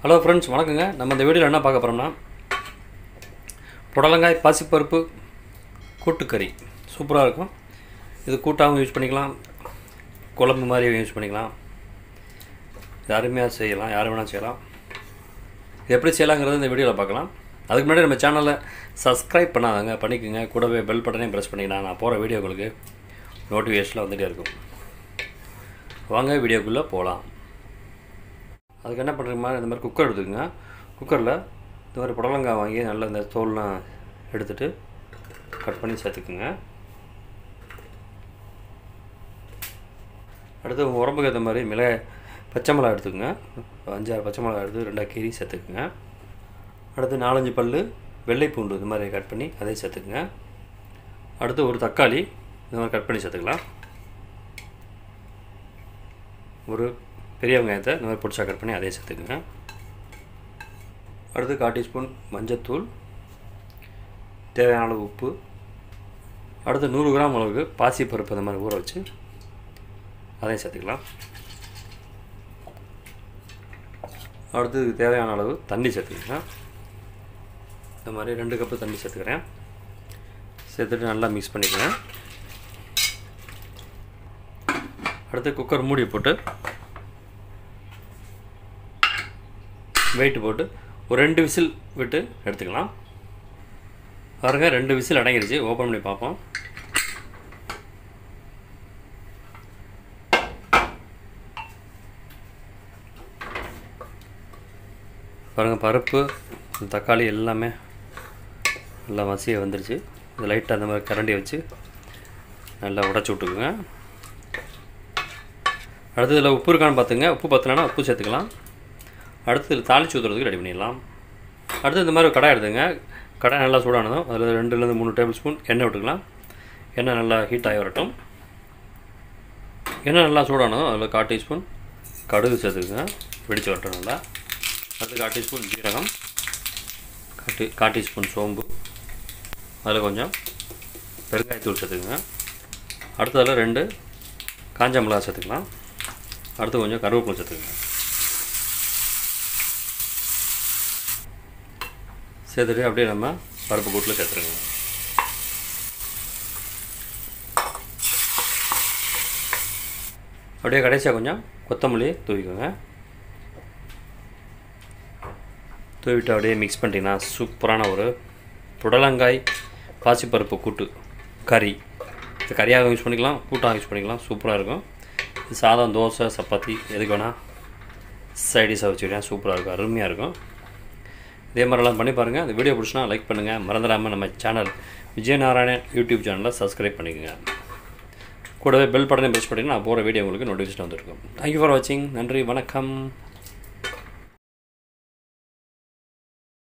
hello friends வணக்கங்க நம்ம இந்த வீடியோவில் என்ன பார்க்க போகிறோம்னா புடலங்காய் பாசிப்பருப்பு கூட்டுக்கறி சூப்பராக இருக்கும் இது கூட்டாகவும் யூஸ் பண்ணிக்கலாம் குழம்பு மாதிரியும் யூஸ் பண்ணிக்கலாம் இது அருமையாக செய்யலாம் யார் வேணால் செய்யலாம் இது எப்படி செய்யலாங்கிறது இந்த வீடியோவில் பார்க்கலாம் அதுக்கு முன்னாடி நம்ம சேனலை சப்ஸ்கிரைப் பண்ணாதாங்க பண்ணிக்கோங்க கூடவே பெல் பட்டனையும் ப்ரெஸ் பண்ணிங்கன்னா நான் போகிற வீடியோங்களுக்கு நோட்டிஃபிகேஷனில் வந்துகிட்டே இருக்கும் வாங்க வீடியோக்குள்ளே போகலாம் அதுக்கு என்ன பண்ணுற மாதிரி இந்த மாதிரி குக்கர் எடுத்துக்கோங்க குக்கரில் இந்த மாதிரி புடலங்காய் வாங்கி நல்லா இந்த தோல்லாம் எடுத்துட்டு கட் பண்ணி சேர்த்துக்குங்க அடுத்து உங்கள் உடம்புக்கு ஏற்ற மாதிரி மிளகாய் பச்சை மிளகா எடுத்துக்கோங்க அஞ்சாறு பச்சை மிளகா எடுத்து ரெண்டாக கீரி சேர்த்துக்குங்க அடுத்து நாலஞ்சு பல் வெள்ளை பூண்டு இந்த மாதிரி கட் பண்ணி அதையும் சேர்த்துக்குங்க அடுத்து ஒரு தக்காளி இந்த மாதிரி கட் பண்ணி சேர்த்துக்கலாம் ஒரு பெரிய வெங்காயத்தை இந்த மாதிரி பொடிச்சா கட் பண்ணி அதையும் சேர்த்துக்குங்க அடுத்து கால் டீஸ்பூன் மஞ்சத்தூள் தேவையான அளவு உப்பு அடுத்து நூறு கிராம் அளவுக்கு பாசி பருப்பு இந்த மாதிரி ஊற வச்சு அதையும் சேர்த்துக்கலாம் அடுத்து இதுக்கு தேவையான அளவு தண்ணி சேர்த்துக்கங்க இந்த மாதிரி ரெண்டு கப்பு தண்ணி சேர்த்துக்கிறேன் சேர்த்துட்டு நல்லா மிக்ஸ் பண்ணிக்கிறேன் அடுத்து குக்கர் மூடி போட்டு வெயிட் போட்டு ஒரு ரெண்டு விசில் விட்டு எடுத்துக்கலாம் பாருங்க ரெண்டு விசில் அடங்கிருச்சு ஓப்பன் பண்ணி பார்ப்போம் பாருங்கள் பருப்பு தக்காளி எல்லாமே நல்லா மசிய வந்துருச்சு இது லைட்டாக அந்த மாதிரி கரண்டி வச்சு நல்லா உடச்சி விட்டுக்குங்க அடுத்து இதில் உப்பு இருக்கான்னு பார்த்துங்க உப்பு பத்தலைன்னா உப்பு சேர்த்துக்கலாம் அடுத்து இதில் தாளிச்சு ஊற்றுறதுக்கு ரெடி பண்ணிடலாம் அடுத்து இந்த மாதிரி ஒரு கடாய் எடுத்துங்க கடாய் நல்லா சூடானதும் அதில் ரெண்டுலேருந்து மூணு டேபிள் ஸ்பூன் எண்ணெய் விட்டுக்கலாம் எண்ணெய் நல்லா ஹீட் ஆகி வரட்டும் எண்ணெய் நல்லா சூடானதும் அதில் கால் டீஸ்பூன் கடுகு சேர்த்துக்குங்க வெடிச்சு வரட்டும் நல்லா அடுத்து கால் டீஸ்பூன் ஜீரகம் காட்டி கால் டீஸ்பூன் சோம்பு அதில் கொஞ்சம் பெருங்காயத்தூள் சேர்த்துக்குங்க அடுத்து அதில் ரெண்டு காஞ்ச மிளகா சேர்த்துக்கலாம் அடுத்து கொஞ்சம் கருவேப்பிலை சேர்த்துக்குங்க சேர்த்துட்டு அப்படியே நம்ம பருப்பு கூட்டில் சேர்த்துருங்க அப்படியே கடைசியாக கொஞ்சம் கொத்தமல்லி தூவிக்கோங்க தூவிட்டு அப்படியே மிக்ஸ் பண்ணிட்டீங்கன்னா சூப்பரான ஒரு புடலங்காய் பாசிப்பருப்பு கூட்டு கறி இது கறியாக யூஸ் பண்ணிக்கலாம் கூட்டாக யூஸ் பண்ணிக்கலாம் சூப்பராக இருக்கும் இது சாதம் தோசை சப்பாத்தி எதுக்கு வேணால் சைடிஷாக வச்சுக்கிறேன் சூப்பராக இருக்கும் அருமையாக இருக்கும் இதே மாதிரிலாம் பண்ணி பாருங்கள் இந்த வீடியோ பிடிச்சினா லைக் பண்ணுங்கள் மறந்துடாமல் நம்ம சேனல் விஜயநாராயணன் யூடியூப் சேனலில் சப்ஸ்கிரைப் பண்ணிக்கோங்க கூடவே பெல் பட்டனை ப்ரெஸ் பண்ணிங்கன்னா நான் போகிற வீடியோ உங்களுக்கு நோட்டிஃபிகேஷன் வந்துருக்கும் தேங்க்யூ ஃபார் வாட்சிங் நன்றி வணக்கம்